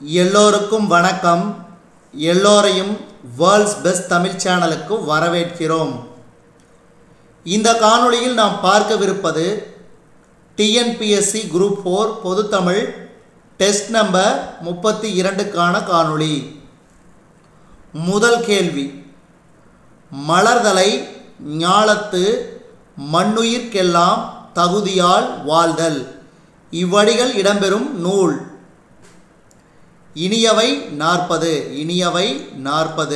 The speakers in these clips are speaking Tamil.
எல்லோருக்கும் வணக்கம் எல்லோரையும் வேர்ல்ட்ஸ் பெஸ்ட் தமிழ் சேனலுக்கு வரவேற்கிறோம் இந்த காணொளியில் நாம் பார்க்கவிருப்பது டிஎன்பிஎஸ்சி குரூப் ஃபோர் பொதுத்தமிழ் டெஸ்ட் நம்பர் முப்பத்தி இரண்டுக்கான காணொளி முதல் கேள்வி மலர்தலை ஞாலத்து மண்ணுயிர்க்கெல்லாம் தகுதியால் வாழ்தல் இவ்வடிகள் இடம்பெறும் நூல் இனியவை நாற்பது இனியவை நாற்பது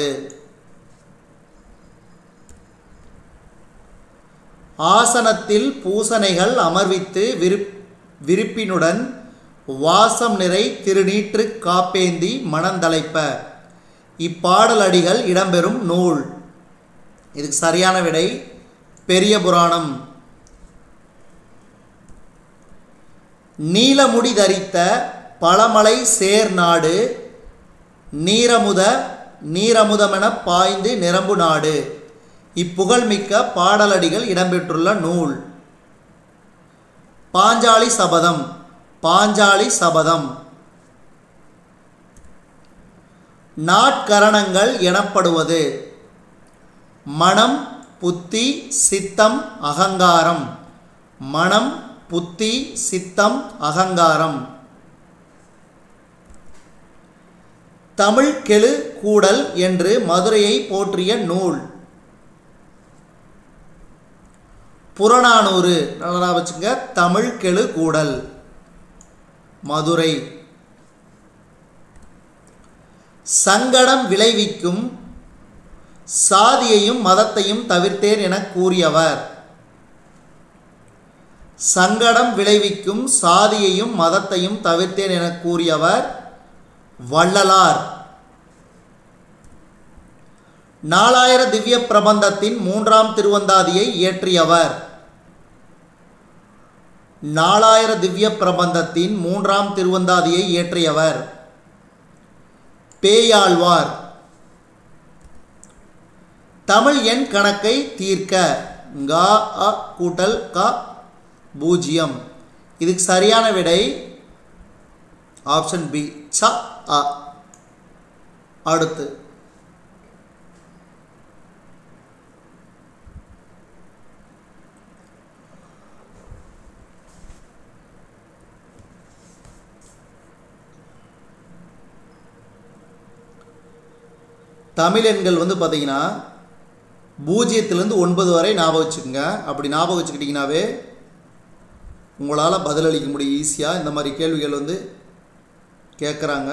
ஆசனத்தில் பூசனைகள் அமர்வித்து விருப் விருப்பினுடன் வாசம் நிறை திருநீற்று காப்பேந்தி மணந்தலைப்ப இப்பாடலடிகள் இடம்பெறும் நூல் இதுக்கு சரியான விடை பெரிய புராணம் நீலமுடி தரித்த பழமலை சேர் நாடு நீரமுத நீரமுதமென பாய்ந்து நிரம்பு நாடு இப்புகழ்மிக்க பாடலடிகள் இடம்பெற்றுள்ள நூல் பாஞ்சாலி சபதம் பாஞ்சாலி சபதம் நாட்கரணங்கள் எனப்படுவது மனம் புத்தி சித்தம் அகங்காரம் மனம் புத்தி சித்தம் அகங்காரம் தமிழ் கெழு கூடல் என்று மதுரையை போற்றிய நூல் புறநானூறு நல்லா வச்சுங்க தமிழ் கெழு கூடல் மதுரை சங்கடம் விளைவிக்கும் சாதியையும் மதத்தையும் தவிர்த்தேன் என கூறியவர் சங்கடம் விளைவிக்கும் சாதியையும் மதத்தையும் தவிர்த்தேன் என கூறியவர் வள்ளலார் நாலாயிர திவ்ய பிரபந்தத்தின் மூன்றாம் திருவந்தாதியை இயற்றியவர் நாலாயிர திவ்ய பிரபந்தத்தின் மூன்றாம் திருவந்தாதியை இயற்றியவர் பேயாழ்வார் தமிழ் எண் கணக்கை தீர்க்க க அ கூட்டல் க பூஜ்ஜியம் இதுக்கு சரியான விடை ஆப்ஷன் பி ச அ அடுத்து தமிழ் எண்கள் வந்து பார்த்தீங்கன்னா பூஜ்ஜியத்துலேருந்து ஒன்பது வரை ஞாபகம் வச்சுக்கோங்க அப்படி ஞாபகம் வச்சுக்கிட்டிங்கனாவே உங்களால் பதிலளிக்க முடியும் ஈஸியாக இந்த மாதிரி கேள்விகள் வந்து கேட்குறாங்க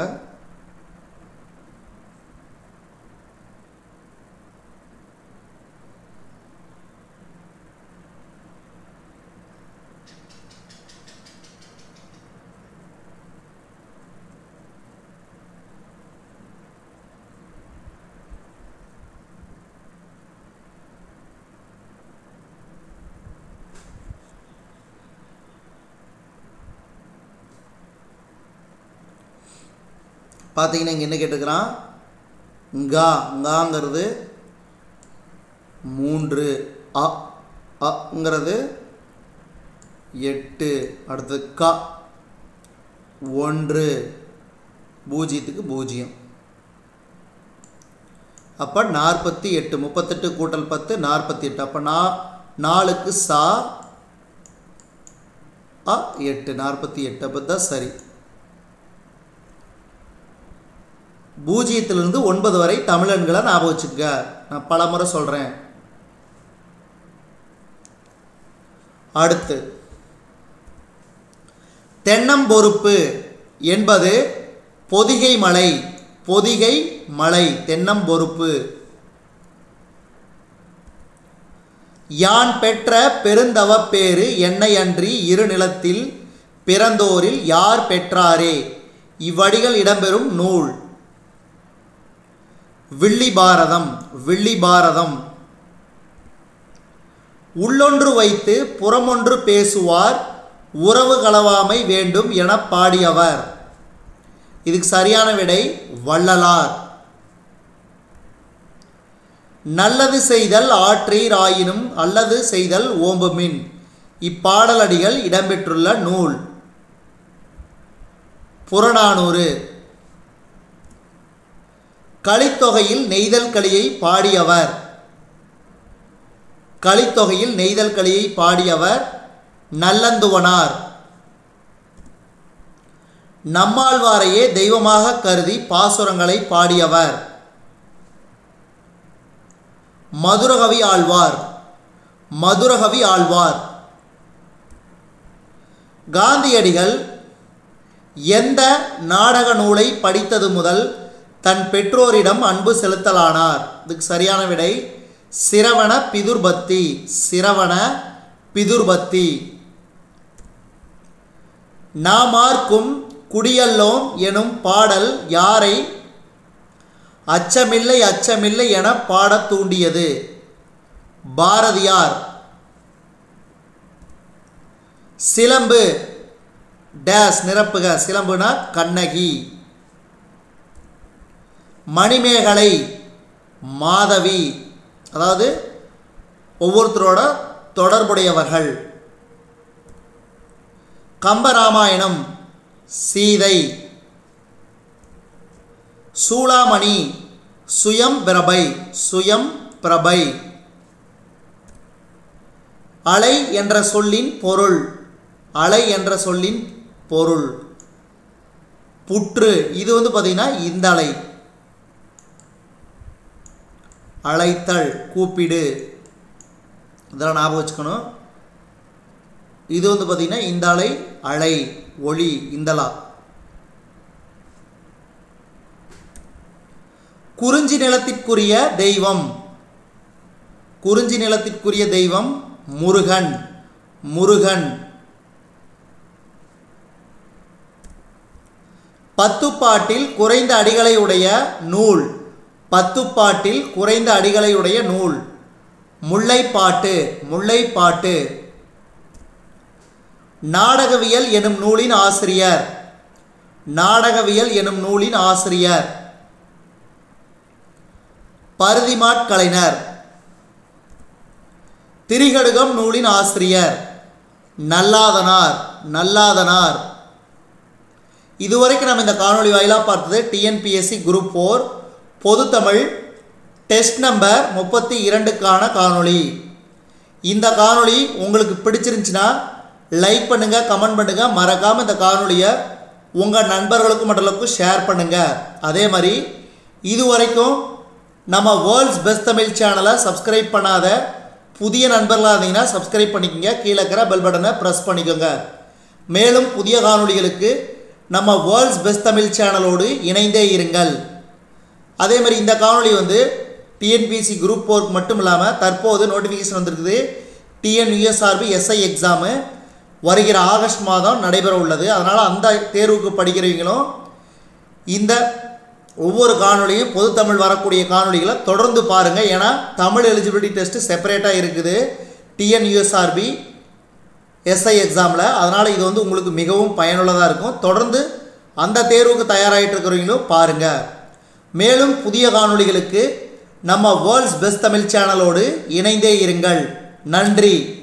பார்த்தீங்கன்னா இங்கே என்ன கேட்டுக்கிறான் ngா ngங்கிறது மூன்று அ அங்கிறது எட்டு அடுத்தது க ஒன்று பூஜ்ஜியத்துக்கு பூஜ்ஜியம் அப்போ நாற்பத்தி எட்டு முப்பத்தெட்டு கூட்டல் பத்து நாற்பத்தி எட்டு அப்போ நா நாலுக்கு சா அ எட்டு நாற்பத்தி எட்டு அப்போ தான் சரி பூஜ்ஜியத்திலிருந்து ஒன்பது வரை தமிழன்களை ஞாபகம் வச்சுக்க நான் பல முறை சொல்கிறேன் அடுத்து தென்னம்பொறுப்பு என்பது பொதிகை மலை பொதிகை மலை தென்னம்பொறுப்பு யான் பெற்ற பெருந்தவப்பேறு என்னை அன்றி இரு நிலத்தில் பிறந்தோரில் யார் பெற்றாரே இவ்வடிகள் இடம்பெறும் நூல் வில்லி பாரதம் வில்லி பாரதம் உள்ளொன்று வைத்து புறமொன்று பேசுவார் உறவு களவாமை வேண்டும் என பாடியவர் இதுக்கு சரியான விடை வள்ளலார் நல்லது செய்தல் ஆற்றீர் ஆயினும் அல்லது செய்தல் ஓம்புமின் இப்பாடலடிகள் இடம்பெற்றுள்ள நூல் புறநானூறு கலித்தொகையில் நெய்தல் களியை பாடியவர் கலித்தொகையில் நெய்தல் களியை பாடியவர் நல்லந்துவனார் நம்மாழ்வாரையே தெய்வமாக கருதி பாசுரங்களை பாடியவர் மதுரகவி ஆழ்வார் மதுரகவி ஆழ்வார் காந்தியடிகள் எந்த நாடக நூலை படித்தது முதல் தன் பெற்றோரிடம் அன்பு செலுத்தலானார் இதுக்கு சரியான விடை சிரவண பிதுர்பத்தி சிரவண பிதுர்பத்தி நாமார்க்கும் குடியல்லோம் எனும் பாடல் யாரை அச்சமில்லை அச்சமில்லை என பாடத் தூண்டியது பாரதியார் சிலம்பு டேஸ் நிரப்புக சிலம்புனா கண்ணகி மணிமேகலை மாதவி அதாவது ஒவ்வொருத்தரோட தொடர்புடையவர்கள் கம்பராமாயணம் சீதை சூளாமணி சுயம் பிரபை சுயம் பிரபை அலை என்ற சொல்லின் பொருள் அலை என்ற சொல்லின் பொருள் புற்று இது வந்து பார்த்தீங்கன்னா இந்த அலை அழைத்தல் கூப்பிடு இதெல்லாம் ஞாபகம் வச்சுக்கணும் இது வந்து பார்த்தீங்கன்னா இந்த அலை அலை ஒளி இந்தலா குறிஞ்சி நிலத்திற்குரிய தெய்வம் குறிஞ்சி நிலத்திற்குரிய தெய்வம் முருகன் முருகன் பத்துப்பாட்டில் குறைந்த அடிகளை உடைய நூல் பத்துப்பாட்டில் குறைந்த அடிகளை உடைய நூல் முல்லைப்பாட்டு முல்லைப்பாட்டு நாடகவியல் எனும் நூலின் ஆசிரியர் நாடகவியல் எனும் நூலின் ஆசிரியர் பருதிமாட் கலைஞர் திரிகடுகம் நூலின் ஆசிரியர் நல்லாதனார் நல்லாதனார் இதுவரைக்கும் நம்ம இந்த காணொளி வாயிலாக பார்த்தது டிஎன்பிஎஸ்சி குரூப் ஃபோர் பொதுத்தமிழ் டெஸ்ட் நம்பர் முப்பத்தி இரண்டுக்கான காணொளி இந்த காணொளி உங்களுக்கு பிடிச்சிருந்துச்சுன்னா லைக் பண்ணுங்கள் கமெண்ட் பண்ணுங்கள் மறக்காமல் இந்த காணொளியை உங்கள் நண்பர்களுக்கும் மற்றவர்களுக்கும் ஷேர் பண்ணுங்கள் அதே மாதிரி இது வரைக்கும் நம்ம வேர்ல்ட்ஸ் பெஸ்ட் தமிழ் சேனலை சப்ஸ்கிரைப் பண்ணாத புதிய நண்பர்களாக இருந்தீங்கன்னா சப்ஸ்கிரைப் பண்ணிக்கோங்க கீழே இருக்கிற பெல் பட்டனை ப்ரெஸ் பண்ணிக்கோங்க மேலும் புதிய காணொளிகளுக்கு நம்ம வேர்ல்ட்ஸ் பெஸ்ட் தமிழ் சேனலோடு இணைந்தே இருங்கள் அதே மாதிரி இந்த காணொளி வந்து டிஎன்பிசி குரூப் ஃபோருக்கு மட்டும் இல்லாமல் தற்போது நோட்டிஃபிகேஷன் வந்திருக்குது டிஎன்யூஎஸ்ஆர்பி எஸ்ஐ எக்ஸாமு வருகிற ஆகஸ்ட் மாதம் நடைபெற உள்ளது அதனால் அந்த தேர்வுக்கு படிக்கிறவங்களும் இந்த ஒவ்வொரு காணொளியும் பொதுத்தமிழ் வரக்கூடிய காணொளிகளை தொடர்ந்து பாருங்கள் ஏன்னா தமிழ் எலிஜிபிலிட்டி டெஸ்ட்டு செப்பரேட்டாக இருக்குது டிஎன்யூஎஸ்ஆர்பி எஸ்ஐ எக்ஸாமில் அதனால் இது வந்து உங்களுக்கு மிகவும் பயனுள்ளதாக இருக்கும் தொடர்ந்து அந்த தேர்வுக்கு தயாராகிட்டு இருக்கிறவங்களும் பாருங்கள் மேலும் புதிய காணொளிகளுக்கு நம்ம வேர்ல்ட்ஸ் பெஸ்ட் தமிழ் சேனலோடு இணைந்தே இருங்கள் நன்றி